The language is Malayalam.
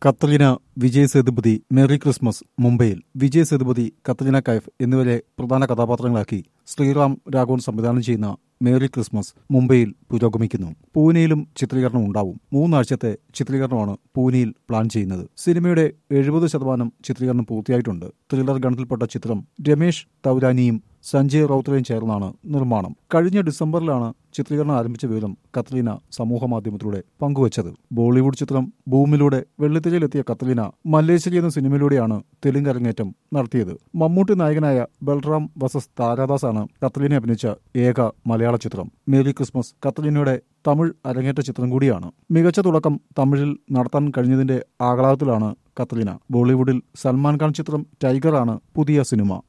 കത്രീന വിജയ് സേതുപതി മേറി ക്രിസ്മസ് മുംബൈയിൽ വിജയ് സേതുപതി കത്രീന കൈഫ് എന്നിവരെ പ്രധാന കഥാപാത്രങ്ങളാക്കി ശ്രീറാം രാഘവൻ സംവിധാനം ചെയ്യുന്ന മേറി ക്രിസ്മസ് മുംബൈയിൽ പുരോഗമിക്കുന്നു പൂനെയിലും ചിത്രീകരണം ഉണ്ടാവും മൂന്നാഴ്ചത്തെ ചിത്രീകരണമാണ് പൂനെയിൽ പ്ലാൻ ചെയ്യുന്നത് സിനിമയുടെ എഴുപത് ശതമാനം ചിത്രീകരണം പൂർത്തിയായിട്ടുണ്ട് ത്രില്ലർ ഗണത്തിൽപ്പെട്ട ചിത്രം രമേശ് തൗരാനിയും സഞ്ജയ് റൌത്തറയും ചേർന്നാണ് നിർമ്മാണം കഴിഞ്ഞ ഡിസംബറിലാണ് ചിത്രീകരണം ആരംഭിച്ച വിവരം കത്രീന സമൂഹമാധ്യമത്തിലൂടെ പങ്കുവച്ചത് ബോളിവുഡ് ചിത്രം ബൂമിലൂടെ വെള്ളിത്തിരയിലെത്തിയ കത്രീന മല്ലേശ്വരി എന്ന സിനിമയിലൂടെയാണ് തെലുങ്ക് അരങ്ങേറ്റം നടത്തിയത് മമ്മൂട്ടി നായകനായ ബൽറാം വസസ് താരാദാസ് ആണ് കത്രീനെ അഭിനയിച്ച ഏക മലയാള ചിത്രം മേരി ക്രിസ്മസ് കത്രീനയുടെ തമിഴ് അരങ്ങേറ്റ ചിത്രം കൂടിയാണ് മികച്ച തുടക്കം തമിഴിൽ നടത്താൻ കഴിഞ്ഞതിന്റെ ആഹ്ലാദത്തിലാണ് കത്രീന ബോളിവുഡിൽ സൽമാൻ ഖാൻ ചിത്രം ടൈഗർ ആണ് പുതിയ സിനിമ